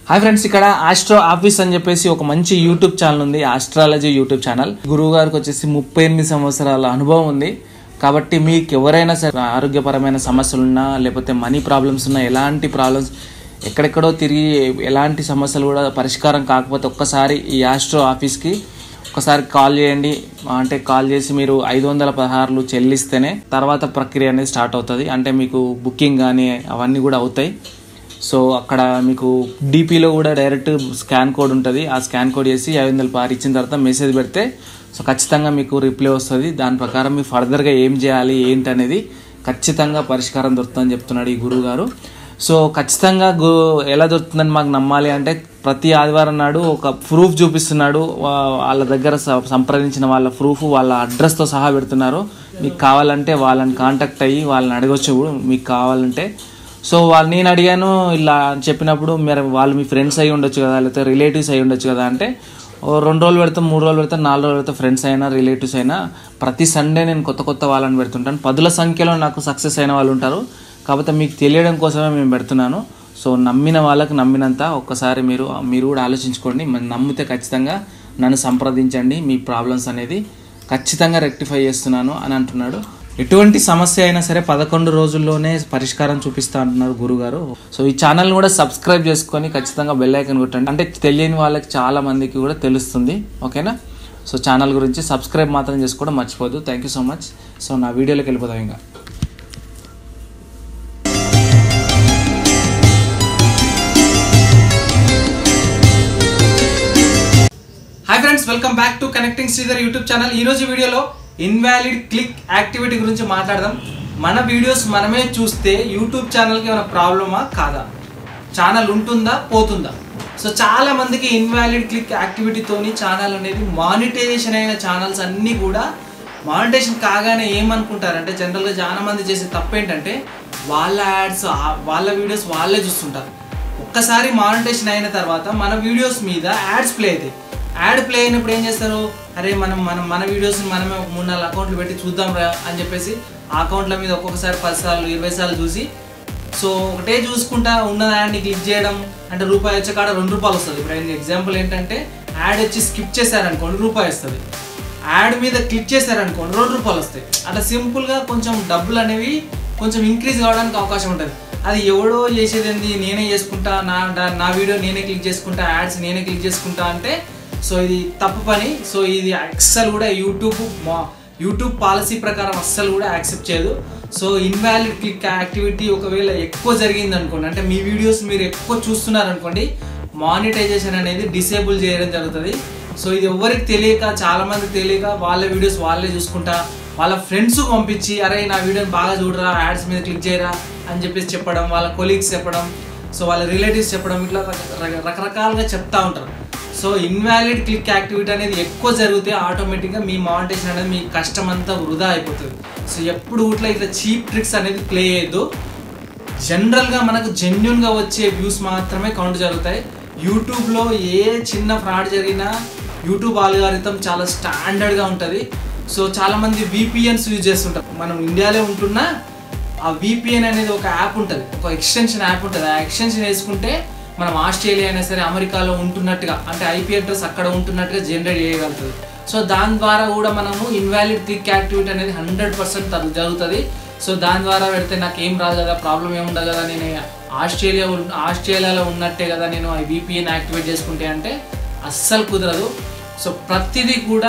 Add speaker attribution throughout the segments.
Speaker 1: hi friends ఇక్కడ astro office అని చెప్పేసి ఒక మంచి యూట్యూబ్ ఛానల్ ఉంది ఆస్ట్రాలజీ యూట్యూబ్ ఛానల్ గురువు గారికి వచ్చేసి ముప్పై ఎనిమిది సంవత్సరాల అనుభవం ఉంది కాబట్టి మీకు ఎవరైనా సరే ఆరోగ్యపరమైన సమస్యలు ఉన్నా లేకపోతే మనీ ప్రాబ్లమ్స్ ఉన్నా ఎలాంటి ప్రాబ్లమ్స్ ఎక్కడెక్కడో తిరిగి ఎలాంటి సమస్యలు కూడా పరిష్కారం కాకపోతే ఒక్కసారి ఈ ఆస్ట్రో ఆఫీస్కి ఒకసారి కాల్ చేయండి అంటే కాల్ చేసి మీరు ఐదు వందల పదహారులు చెల్లిస్తేనే తర్వాత ప్రక్రియ అనేది స్టార్ట్ అవుతుంది అంటే మీకు బుకింగ్ కానీ అవన్నీ కూడా అవుతాయి సో అక్కడ మీకు డీపీలో కూడా డైరెక్ట్ స్కాన్ కోడ్ ఉంటుంది ఆ స్కాన్ కోడ్ చేసి ఐదు వందల పారు ఇచ్చిన తర్వాత మెసేజ్ పెడితే సో ఖచ్చితంగా మీకు రిప్లై వస్తుంది దాని ప్రకారం మీరు ఫర్దర్గా ఏం చేయాలి ఏంటి అనేది ఖచ్చితంగా పరిష్కారం దొరుకుతుందని చెప్తున్నాడు ఈ గురువు గారు సో ఖచ్చితంగా గు ఎలా దొరుకుతుందని మాకు నమ్మాలి అంటే ప్రతి ఆదివారం నాడు ఒక ప్రూఫ్ చూపిస్తున్నాడు వా- వాళ్ళ దగ్గర స- సంప్రదించిన వాళ్ళ ప్రూఫ్ వాళ్ళ అడ్రస్తో సహా పెడుతున్నారు మీకు కావాలంటే వాళ్ళని కాంటాక్ట్ అయ్యి వాళ్ళని అడగొచ్చు మీకు కావాలంటే సో వాళ్ళు నేను అడిగాను ఇలా చెప్పినప్పుడు మీరు వాళ్ళు మీ ఫ్రెండ్స్ అయి ఉండొచ్చు కదా లేకపోతే రిలేటివ్స్ అయి ఉండొచ్చు కదా అంటే ఓ రెండు రోజులు పెడతాం మూడు రోజులు పెడతాం నాలుగు రోజులు పెడతాం ఫ్రెండ్స్ అయినా రిలేటివ్స్ అయినా ప్రతి సండే నేను కొత్త కొత్త వాళ్ళని పెడుతుంటాను పదుల సంఖ్యలో నాకు సక్సెస్ అయిన వాళ్ళు ఉంటారు కాకపోతే మీకు తెలియడం కోసమే మేము పెడుతున్నాను సో నమ్మిన వాళ్ళకి నమ్మినంత ఒక్కసారి మీరు మీరు కూడా ఆలోచించుకోండి మరి నమ్మితే ఖచ్చితంగా నన్ను సంప్రదించండి మీ ప్రాబ్లమ్స్ అనేది ఖచ్చితంగా రెక్టిఫై చేస్తున్నాను అని అంటున్నాడు ఎటువంటి సమస్య అయినా సరే పదకొండు రోజుల్లోనే పరిష్కారం చూపిస్తా అంటున్నారు గురుగారు సో ఈ ఛానల్ కూడా సబ్స్క్రైబ్ చేసుకొని ఖచ్చితంగా బెల్ ఐకన్ కొట్టండి అంటే తెలియని వాళ్ళకి చాలా మందికి కూడా తెలుస్తుంది ఓకేనా సో ఛానల్ గురించి సబ్స్క్రైబ్ మాత్రం చేసుకోవడం మర్చిపోద్దు thank you so much so నా వీడియోలోకి వెళ్ళిపోదాం ఇంకా hi friends welcome back to connecting Sridhar YouTube channel ఈ రోజు వీడియోలో ఇన్వాలిడ్ క్లిక్ యాక్టివిటీ గురించి మాట్లాడదాం మన వీడియోస్ మనమే చూస్తే యూట్యూబ్ ఛానల్కి ఏమైనా ప్రాబ్లమా కాదా ఛానల్ ఉంటుందా పోతుందా సో చాలా మందికి ఇన్వాలిడ్ క్లిక్ యాక్టివిటీతోని ఛానల్ అనేది మానిటైజేషన్ అయిన ఛానల్స్ అన్నీ కూడా మానిటైజేషన్ కాగానే ఏమనుకుంటారంటే జనరల్గా చాలా మంది చేసే తప్పు ఏంటంటే వాళ్ళ యాడ్స్ వాళ్ళ వీడియోస్ వాళ్ళే చూస్తుంటారు ఒక్కసారి మానిటైజేషన్ అయిన తర్వాత మన వీడియోస్ మీద యాడ్స్ ప్లే అవుతాయి యాడ్ ప్లే అయినప్పుడు ఏం చేస్తారు అరే మనం మనం మన వీడియోస్ మనమే ఒక మూడు నాలుగు అకౌంట్లు పెట్టి చూద్దాం రా అని చెప్పేసి ఆ అకౌంట్ల మీద ఒక్కొక్కసారి పది సార్లు ఇరవై సార్లు చూసి సో ఒకటే చూసుకుంటా ఉన్న యాడ్ని క్లిక్ చేయడం అంటే రూపాయి వచ్చే కాడ రెండు రూపాయలు వస్తుంది ఇప్పుడు ఎగ్జాంపుల్ ఏంటంటే యాడ్ వచ్చి స్కిప్ చేశారనుకోండి రూపాయి వస్తుంది యాడ్ మీద క్లిక్ చేశారనుకోండి రెండు రూపాయలు వస్తాయి అట్లా సింపుల్గా కొంచెం డబ్బులు అనేవి కొంచెం ఇంక్రీజ్ కావడానికి అవకాశం ఉంటుంది అది ఎవడో చేసేది ఏంది నేనే చేసుకుంటా నా నా- నా వీడియో నేనే క్లిక్ చేసుకుంటా యాడ్స్ నేనే క్లిక్ చేసుకుంటా అంటే సో ఇది తప్పు పని సో ఇది అస్సలు కూడా యూట్యూబ్ మా యూట్యూబ్ పాలసీ ప్రకారం అస్సలు కూడా యాక్సెప్ట్ చేయదు సో ఇన్వాలిడ్ క్లిక్ యాక్టివిటీ ఒకవేళ ఎక్కువ జరిగింది అనుకోండి అంటే మీ వీడియోస్ మీరు ఎక్కువ చూస్తున్నారు అనుకోండి మానిటైజేషన్ అనేది డిసేబుల్ చేయడం జరుగుతుంది సో ఇది ఎవరికి తెలియక చాలా మందికి తెలియక వాళ్ళ వీడియోస్ వాళ్ళే చూసుకుంటా వాళ్ళ ఫ్రెండ్స్ పంపించి అరే నా వీడియోని బాగా చూడరా యాడ్స్ మీద క్లిక్ చేయరా అని చెప్పేసి చెప్పడం వాళ్ళ కొలీగ్స్ చెప్పడం సో వాళ్ళ రిలేటివ్స్ చెప్పడం ఇట్లా రక- రక- రకరకాలుగా చెప్తా ఉంటారు సో ఇన్వాలిడ్ క్లిక్ యాక్టివిటీ అనేది ఎక్కువ జరిగితే ఆటోమేటిక్గా మీ మానిటేషన్ అనేది మీ కష్టం అంతా వృధా అయిపోతుంది సో ఎప్పుడు ఇట్లా ఇట్లా చీప్ ట్రిక్స్ అనేది ప్లే చేయొద్దు జనరల్గా మనకు జెన్యున్గా వచ్చే వ్యూస్ మాత్రమే కౌంట్ జరుగుతాయి యూట్యూబ్లో ఏ చిన్న ఫ్రాడ్ జరిగినా యూట్యూబ్ ఆల్గారితం చాలా స్టాండర్డ్గా ఉంటుంది సో చాలామంది విపిఎన్స్ యూజ్ చేస్తుంటారు మనం ఇండియాలో ఉంటున్నా ఆ విపిఎన్ అనేది ఒక యాప్ ఉంటుంది ఒక ఎక్స్టెన్షన్ యాప్ ఉంటుంది ఆ ఎక్స్టెన్షన్ వేసుకుంటే మనం ఆస్ట్రేలియా అయినా సరే అమెరికాలో ఉంటున్నట్టుగా అంటే ఐపీ అడ్రస్ అక్కడ ఉంటున్నట్టుగా జనరేట్ చేయగలుగుతుంది సో దాని ద్వారా కూడా మనము ఇన్వాలిడ్ క్లిక్ యాక్టివిటీ అనేది హండ్రెడ్ పర్సెంట్ జరుగుతుంది సో దాని ద్వారా పెడితే నాకు ఏం రాదు కదా ప్రాబ్లం ఏముండదు కదా నేను ఆస్ట్రేలియా ఉన్- ఆస్ట్రేలియాలో ఉన్నట్టే కదా నేను ఆ విపిఎన్ యాక్టివేట్ చేసుకుంటే అంటే అస్సలు కుదరదు సో ప్రతిదీ కూడా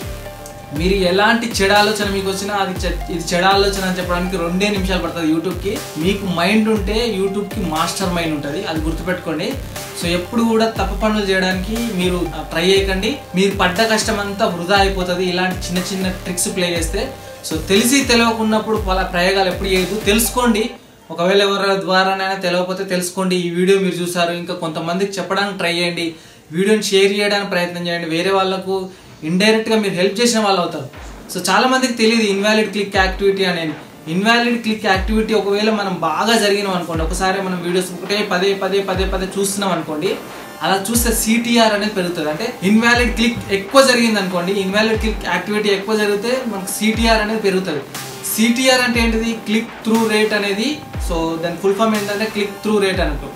Speaker 1: మీరు ఎలాంటి చెడు ఆలోచన మీకు వచ్చినా అది చె- ఇది చెడు ఆలోచన అని చెప్పడానికి రెండే నిమిషాలు పడుతుంది యూట్యూబ్కి మీకు మైండ్ ఉంటే యూట్యూబ్కి మాస్టర్ మైండ్ ఉంటుంది అది గుర్తుపెట్టుకోండి సో ఎప్పుడు కూడా తప్పు పనులు చేయడానికి మీరు ట్రై చేయకండి మీరు పడ్డ కష్టం అంతా వృధా అయిపోతుంది ఇలాంటి చిన్న చిన్న ట్రిక్స్ ప్లే చేస్తే సో తెలిసి తెలియకున్నప్పుడు వాళ్ళ ప్రయోగాలు ఎప్పుడు చేయదు తెలుసుకోండి ఒకవేళ ఎవరి ద్వారానైనా తెలియకపోతే తెలుసుకోండి ఈ వీడియో మీరు చూసారు ఇంకా కొంతమందికి చెప్పడానికి ట్రై చేయండి వీడియోని షేర్ చేయడానికి ప్రయత్నం చేయండి వేరే వాళ్ళకు ఇండైరెక్ట్గా మీరు హెల్ప్ చేసిన వాళ్ళు అవుతారు సో చాలా మందికి తెలియదు ఇన్వాలిడ్ క్లిక్ యాక్టివిటీ అనేది ఇన్వాలిడ్ క్లిక్ యాక్టివిటీ ఒకవేళ మనం బాగా జరిగినాం అనుకోండి ఒకసారి మనం వీడియోస్ ఒకటే పదే పదే పదే పదే చూస్తున్నాం అనుకోండి అలా చూస్తే సిటిఆర్ అనేది పెరుగుతుంది అంటే ఇన్వాలిడ్ క్లిక్ ఎక్కువ జరిగింది అనుకోండి ఇన్వాలిడ్ క్లిక్ యాక్టివిటీ ఎక్కువ జరిగితే మనకు సిటిఆర్ అనేది పెరుగుతుంది సిటిఆర్ అంటే ఏంటిది క్లిక్ త్రూ రేట్ అనేది సో దాని ఫుల్ ఫామ్ ఏంటంటే క్లిక్ త్రూ రేట్ అన్నట్టు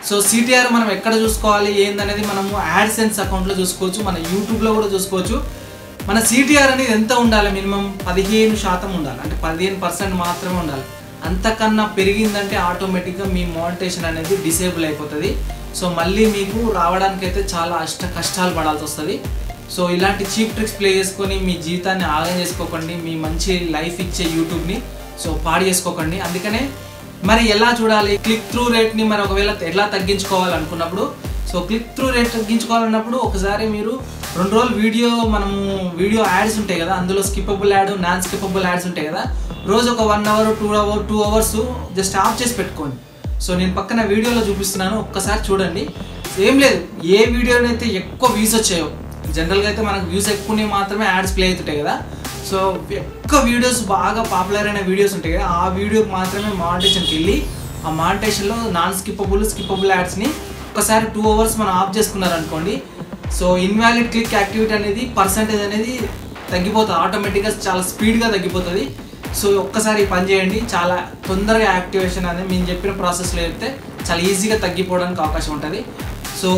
Speaker 1: సో సిటిఆర్ మనం ఎక్కడ చూసుకోవాలి ఏందనేది మనము యాడ్సెన్స్ అకౌంట్లో చూసుకోవచ్చు మన యూట్యూబ్లో కూడా చూసుకోవచ్చు మన సిటిఆర్ అనేది ఎంత ఉండాలి మినిమం పదిహేను శాతం ఉండాలి అంటే పదిహేను పర్సెంట్ మాత్రమే ఉండాలి అంతకన్నా పెరిగిందంటే ఆటోమేటిక్గా మీ మానిటేషన్ అనేది డిసేబుల్ అయిపోతుంది సో మళ్ళీ మీకు రావడానికైతే చాలా అష్ట కష్టాలు పడాల్సి వస్తుంది సో ఇలాంటి చీప్ ట్రిక్స్ ప్లే చేసుకొని మీ జీవితాన్ని ఆగం చేసుకోకండి మీ మంచి లైఫ్ ఇచ్చే యూట్యూబ్ని సో పాడు చేసుకోకండి అందుకనే మరి ఎలా చూడాలి క్లిక్ త్రూ రేట్ని మరి ఒకవేళ ఎలా తగ్గించుకోవాలనుకున్నప్పుడు సో క్లిక్ త్రూ రేట్ తగ్గించుకోవాలన్నప్పుడు ఒకసారి మీరు రెండు రోజులు వీడియో మనము వీడియో యాడ్స్ ఉంటాయి కదా అందులో skippable ad non skippable ads ఉంటాయి కదా రోజు ఒక one hour two hour two hours just off చేసి పెట్టుకోండి సో నేను పక్కన వీడియోలో చూపిస్తున్నాను ఒక్కసారి చూడండి ఏం లేదు ఏ వీడియోనైతే ఎక్కువ వ్యూస్ వచ్చాయో జనరల్గా అయితే మనకు వ్యూస్ ఎక్కువ మాత్రమే యాడ్స్ ప్లే అవుతుంటాయి కదా సో ఎక్కువ వీడియోస్ బాగా పాపులర్ అయిన వీడియోస్ ఉంటాయి కదా ఆ వీడియోకి మాత్రమే మానిటేషన్కి వెళ్ళి ఆ మానిటేషన్లో నాన్ స్కిప్పబుల్ స్కిప్పబుల్ యాడ్స్ని ఒకసారి టూ అవర్స్ మనం ఆఫ్ చేసుకున్నారనుకోండి సో ఇన్వాలిడ్ క్లిక్ యాక్టివిటీ అనేది పర్సంటేజ్ అనేది తగ్గిపోతుంది ఆటోమేటిక్గా చాలా స్పీడ్గా తగ్గిపోతుంది సో ఒక్కసారి ఈ పని చేయండి చాలా తొందరగా యాక్టివేషన్ అనేది మేము చెప్పిన ప్రాసెస్లో చెప్తే చాలా ఈజీగా తగ్గిపోవడానికి అవకాశం ఉంటుంది సో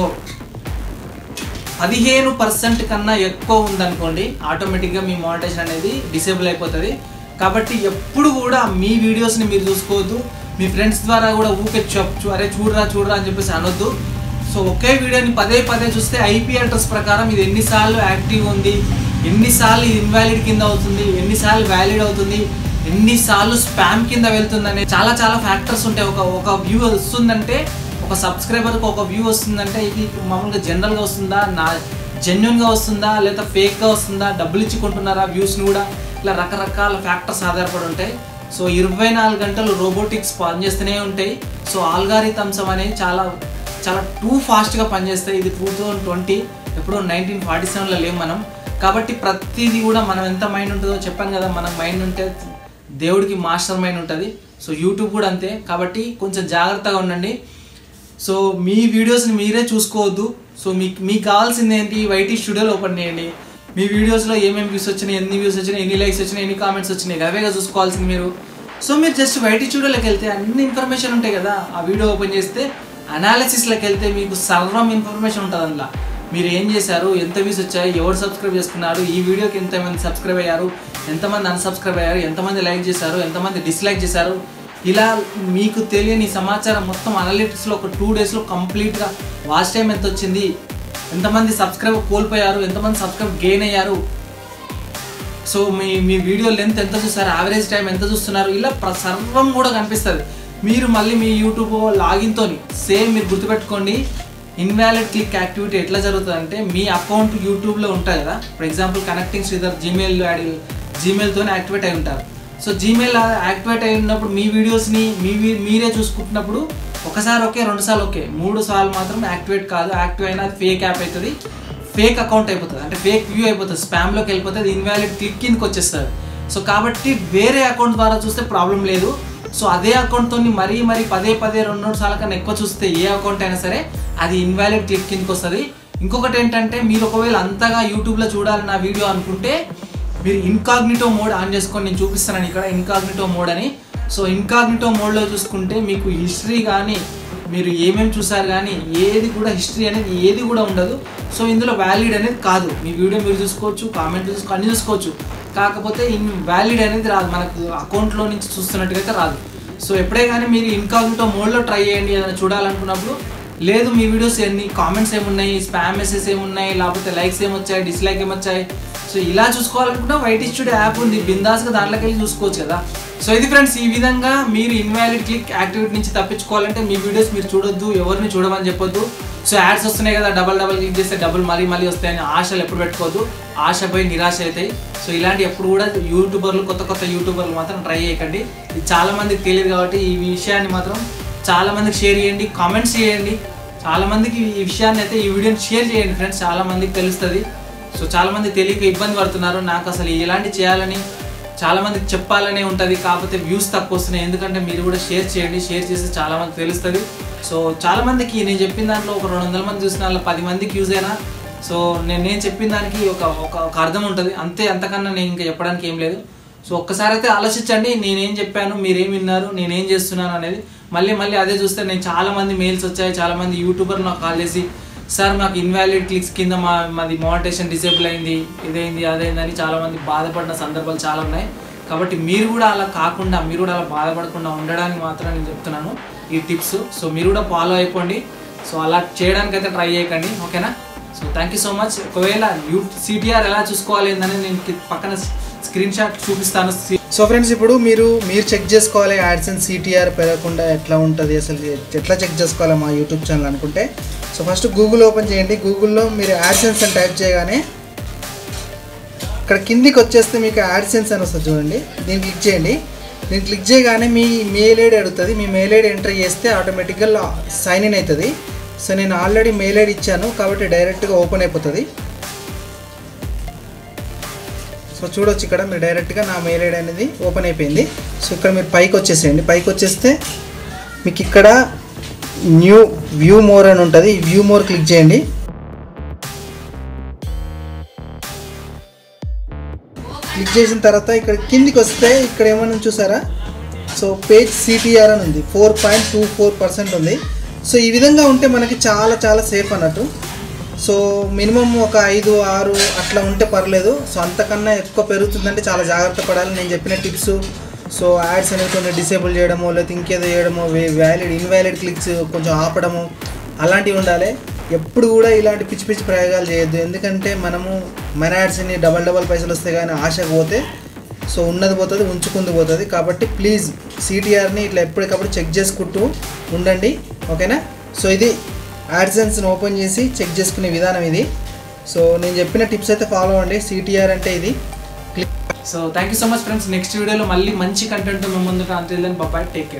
Speaker 1: పదిహేను పర్సెంట్ కన్నా ఎక్కువ ఉందనుకోండి ఆటోమేటిక్గా మీ మానిటేషన్ అనేది డిసేబుల్ అయిపోతుంది కాబట్టి ఎప్పుడు కూడా మీ వీడియోస్ని మీరు చూసుకోవద్దు మీ ఫ్రెండ్స్ ద్వారా కూడా ఊకే చెప్పు అరే చూడరా చూడరా అని చెప్పేసి అనొద్దు సో ఒకే వీడియోని పదే పదే చూస్తే ఐపీ అడ్రస్ ప్రకారం ఇది ఎన్నిసార్లు యాక్టివ్ ఉంది ఎన్నిసార్లు ఇది ఇన్వాలిడ్ కింద అవుతుంది ఎన్నిసార్లు వ్యాలిడ్ అవుతుంది ఎన్నిసార్లు స్పామ్ కింద వెళ్తుందనే చాలా చాలా ఫ్యాక్టర్స్ ఉంటాయి ఒక ఒక వ్యూ వస్తుందంటే ఒక సబ్స్క్రైబర్కి ఒక వ్యూ వస్తుందంటే ఇది మామూలుగా జనరల్గా వస్తుందా నా జెన్యున్గా వస్తుందా లేదా ఫేక్గా వస్తుందా డబ్బులు ఇచ్చి కొంటున్నారా వ్యూస్ని కూడా ఇలా రకరకాల ఫ్యాక్టర్స్ ఆధారపడి ఉంటాయి సో ఇరవై నాలుగు గంటలు రోబోటిక్స్ పనిచేస్తూనే ఉంటాయి సో ఆల్గారిథమ్స్ అనేవి చాలా చాలా టూ ఫాస్ట్గా పనిచేస్తాయి ఇది టూ థౌజండ్ ట్వంటీ ఎప్పుడో నైన్టీన్ ఫార్టీ సెవెన్లో లేము మనం కాబట్టి ప్రతిదీ కూడా మనం ఎంత మైండ్ ఉంటుందో చెప్పాను కదా మన మైండ్ ఉంటే దేవుడికి మాస్టర్ మైండ్ ఉంటుంది సో యూట్యూబ్ కూడా అంతే కాబట్టి కొంచెం జాగ్రత్తగా ఉండండి సో మీ వీడియోస్ని మీరే చూసుకోవద్దు సో మీకు మీకు కావాల్సింది ఏంటి వైటీ స్టూడియోలో ఓపెన్ చేయండి మీ వీడియోస్లో ఏమేమి వ్యూస్ వచ్చినాయి ఎన్ని వ్యూస్ వచ్చినాయి ఎన్ని లైక్స్ వచ్చినాయి ఎన్ని కామెంట్స్ వచ్చినాయి అవేగా చూసుకోవాల్సింది మీరు సో మీరు జస్ట్ వైటీ స్టూడియోలోకి వెళ్తే అన్ని ఇన్ఫర్మేషన్ ఉంటాయి కదా ఆ వీడియో ఓపెన్ చేస్తే అనాలిసిస్లోకి వెళ్తే మీకు సర్వం ఇన్ఫర్మేషన్ ఉంటుంది అందులో మీరు ఏం చేశారు ఎంత వ్యూస్ వచ్చాయి ఎవరు సబ్స్క్రైబ్ చేసుకున్నారు ఈ వీడియోకి ఎంతమంది సబ్స్క్రైబ్ అయ్యారు ఎంతమంది అన్సబ్స్క్రైబ్ అయ్యారు ఎంతమంది లైక్ చేశారు ఎంతమంది డిస్లైక్ చేశారు ఇలా మీకు తెలియని సమాచారం మొత్తం అనలిటిక్స్లో ఒక టూ డేస్లో కంప్లీట్గా వాచ్ టైం ఎంత వచ్చింది ఎంతమంది సబ్స్క్రైబ్ కోల్పోయారు ఎంతమంది సబ్స్క్రైబ్ గెయిన్ అయ్యారు సో మీ మీ వీడియో లెంత్ ఎంత చూస్తారు యావరేజ్ టైం ఎంత చూస్తున్నారు ఇలా ప్ర- సర్వం కూడా కనిపిస్తుంది మీరు మళ్ళీ మీ యూట్యూబ్ లాగిన్తో సేమ్ మీరు గుర్తుపెట్టుకోండి ఇన్వాలిడ్ క్లిక్ యాక్టివిటీ ఎట్లా జరుగుతుంది అంటే మీ అకౌంట్ యూట్యూబ్లో ఉంటుంది కదా for example connecting Sridhar Gmail add జీమెయిల్తోనే యాక్టివేట్ అయి ఉంటారు సో జీమెయిల్ యాక్టివేట్ అయి ఉన్నప్పుడు మీ వీడియోస్ని మీ వీ- మీరే చూసుకుంటున్నప్పుడు ఒకసారి ఓకే రెండు సార్లు ఓకే మూడు సార్లు మాత్రం యాక్టివేట్ కాదు యాక్టివ్ అయినా అది ఫేక్ యాప్ అవుతుంది ఫేక్ అకౌంట్ అయిపోతుంది అంటే ఫేక్ వ్యూ అయిపోతుంది స్పామ్లోకి వెళ్ళిపోతుంది ఇన్వాలిడ్ క్లిక్ కిందకి వచ్చేస్తుంది సో కాబట్టి వేరే అకౌంట్ ద్వారా చూస్తే ప్రాబ్లం లేదు సో అదే అకౌంట్తో మరీ మరీ పదే పదే రెండు రెండు సార్ల కన్నా ఎక్కువ చూస్తే ఏ అకౌంట్ అయినా సరే అది ఇన్వాలిడ్ క్లిక్ కిందకి వస్తుంది ఇంకొకటి ఏంటంటే మీరు ఒకవేళ అంతగా యూట్యూబ్లో చూడాలి నా వీడియో అనుకుంటే మీరు ఇన్కాగ్నిటో మోడ్ ఆన్ చేసుకొని నేను చూపిస్తున్నాను ఇక్కడ ఇన్కాగ్నిటో మోడ్ అని సో ఇన్కాగ్నిటో మోడ్లో చూసుకుంటే మీకు హిస్టరీ కానీ మీరు ఏమేమి చూసారు కానీ ఏది కూడా హిస్టరీ అనేది ఏది కూడా ఉండదు సో ఇందులో వ్యాలిడ్ అనేది కాదు మీ వీడియో మీరు చూసుకోవచ్చు కామెంట్ చూసుకో అన్ని చూసుకోవచ్చు కాకపోతే ఇన్ వ్యాలిడ్ అనేది రాదు మనకు అకౌంట్లో నుంచి చూస్తున్నట్టుగా రాదు సో ఎప్పుడే కానీ మీరు ఇన్కాగ్నిటో మోడ్లో ట్రై చేయండి ఏదైనా చూడాలనుకున్నప్పుడు లేదు మీ వీడియోస్ ఎన్ని కామెంట్స్ ఏమున్నాయి స్పామ్ మెసేజ్ ఏమున్నాయి లేకపోతే లైక్స్ ఏమొచ్చాయి డిస్లైక్ ఏమొచ్చాయి సో ఇలా చూసుకోవాలనుకుంటే వైట్ స్టూడియో యాప్ ఉంది బిందాస్గా దాంట్లోకి వెళ్ళి చూసుకోవచ్చు కదా సో ఇది ఫ్రెండ్స్ ఈ విధంగా మీరు ఇన్వాలిడ్ క్లిక్ యాక్టివిటీ నుంచి తప్పించుకోవాలంటే మీ వీడియోస్ మీరు చూడొద్దు ఎవరిని చూడమని చెప్పొద్దు సో యాడ్స్ వస్తున్నాయి కదా డబల్ డబల్ క్లిక్ చేస్తే డబుల్ మళ్ళీ మళ్ళీ వస్తాయని ఆశలు ఎప్పుడు పెట్టుకోవద్దు ఆశ పోయి నిరాశ అవుతాయి సో ఇలాంటి ఎప్పుడు కూడా యూట్యూబర్లు కొత్త కొత్త యూట్యూబర్లు మాత్రం ట్రై చేయకండి ఇది చాలా మందికి తెలియదు కాబట్టి ఈ విషయాన్ని మాత్రం చాలా మందికి షేర్ చేయండి కామెంట్స్ చేయండి చాలా మందికి ఈ విషయాన్ని అయితే ఈ వీడియోని షేర్ చేయండి ఫ్రెండ్స్ చాలా మందికి తెలుస్తుంది సో చాలా మంది తెలియక ఇబ్బంది పడుతున్నారు నాకు అసలు ఎలాంటి చేయాలని చాలా మందికి చెప్పాలనే ఉంటుంది కాకపోతే వ్యూస్ తక్కువ వస్తున్నాయి ఎందుకంటే మీరు కూడా షేర్ చేయండి షేర్ చేస్తే చాలా మందికి తెలుస్తుంది సో చాలా మందికి నేను చెప్పిన దాంట్లో ఒక రెండు వందల మంది చూసిన వాళ్ళ పది మందికి యూజ్ అయినా సో నేను నేను చెప్పిన దానికి ఒక ఒక ఒక అర్థం ఉంటుంది అంతే అంతకన్నా నేను ఇంకా చెప్పడానికి ఏం లేదు సో ఒక్కసారి అయితే ఆలోచించండి నేనేం చెప్పాను మీరేం విన్నారు నేనేం చేస్తున్నాను అనేది మళ్ళీ మళ్ళీ అదే చూస్తే నేను చాలా మంది మెయిల్స్ వచ్చాయి చాలా మంది యూట్యూబర్ నాకు కాల్ చేసి సార్ మాకు ఇన్వాలిడ్ క్లిక్స్ కింద మా మాది మోనిటేషన్ డిసేబుల్ అయింది ఇదైంది అదైంది అని చాలా మంది బాధపడిన సందర్భాలు చాలా ఉన్నాయి కాబట్టి మీరు కూడా అలా కాకుండా మీరు కూడా అలా బాధపడకుండా ఉండడానికి మాత్రం నేను చెప్తున్నాను ఈ టిప్స్ సో మీరు కూడా ఫాలో అయిపోండి సో అలా చేయడానికి అయితే ట్రై చేయకండి ఓకేనా so thank you so much ఒకవేళ యూ సిటిఆర్ ఎలా చూసుకోవాలి ఏందని నేను కి- పక్కన స్క్రీన్ షాట్ చూపిస్తాను
Speaker 2: సో ఫ్రెండ్స్ ఇప్పుడు మీరు మీరు చెక్ చేసుకోవాలి యాడ్సెన్స్ సిటీఆర్ పెరగకుండా ఎట్లా ఉంటుంది అసలు ఎట్లా చెక్ చేసుకోవాలి మా యూట్యూబ్ ఛానల్ అనుకుంటే సో ఫస్ట్ గూగుల్ ఓపెన్ చేయండి గూగుల్లో మీరు యాడ్సెన్స్ అని టైప్ చేయగానే ఇక్కడ కిందికి వచ్చేస్తే మీకు యాడ్సెన్స్ అని వస్తుంది చూడండి దీన్ని క్లిక్ చేయండి దీన్ని క్లిక్ చేయగానే మీ మెయిల్ ఐడి అడుగుతుంది మీ మెయిల్ ఐడి ఎంటర్ చేస్తే ఆటోమేటిక్గా సైన్ ఇన్ అవుతుంది సో నేను ఆల్రెడీ మెయిల్ ఐడి ఇచ్చాను కాబట్టి డైరెక్ట్గా ఓపెన్ అయిపోతుంది సో చూడొచ్చు ఇక్కడ మీరు డైరెక్ట్గా నా మెయిల్ ఐడి అనేది ఓపెన్ అయిపోయింది సో ఇక్కడ మీరు పైకి వచ్చేసేయండి పైకి వచ్చేస్తే మీకు ఇక్కడ న్యూ వ్యూ మోర్ అని ఉంటుంది ఈ వ్యూ మోర్ క్లిక్ చేయండి క్లిక్ చేసిన తర్వాత ఇక్కడ కిందికి వస్తే ఇక్కడ ఏమన్నా చూసారా సో పేజ్ సిటిఆర్ అని ఉంది four point two four percent ఉంది సో ఈ విధంగా ఉంటే మనకి చాలా చాలా సేఫ్ అన్నట్టు సో మినిమం ఒక ఐదు ఆరు అట్లా ఉంటే పర్లేదు సో అంతకన్నా ఎక్కువ పెరుగుతుందంటే చాలా జాగ్రత్త పడాలి నేను చెప్పిన టిప్స్ సో యాడ్స్ అనేవి కొన్ని డిసేబుల్ చేయడమో లేకపోతే ఇంకేదో చేయడమో వ్యాలిడ్ ఇన్వాలిడ్ క్లిక్స్ కొంచెం ఆపడము అలాంటివి ఉండాలి ఎప్పుడు కూడా ఇలాంటి పిచ్చి పిచ్చి ప్రయోగాలు చేయొద్దు ఎందుకంటే మనము మన యాడ్స్ని డబల్ డబల్ పైసలు వస్తే కానీ ఆశకు పోతే సో ఉన్నది పోతుంది ఉంచుకుంది పోతుంది కాబట్టి ప్లీజ్ సిటీఆర్ని ఇట్లా ఎప్పటికప్పుడు చెక్ చేసుకుంటూ ఉండండి ఓకేనా సో ఇది యాడ్సెన్స్ని ఓపెన్ చేసి చెక్ చేసుకునే విధానం ఇది సో నేను చెప్పిన టిప్స్ అయితే ఫాలో అవ్వండి సిటీఆర్ అంటే ఇది
Speaker 1: so thank you so much friends next వీడియోలో మళ్ళీ మంచి కంటెంట్ మేము ముందుకు అంతే బాబాయ్ టేక్ కేర్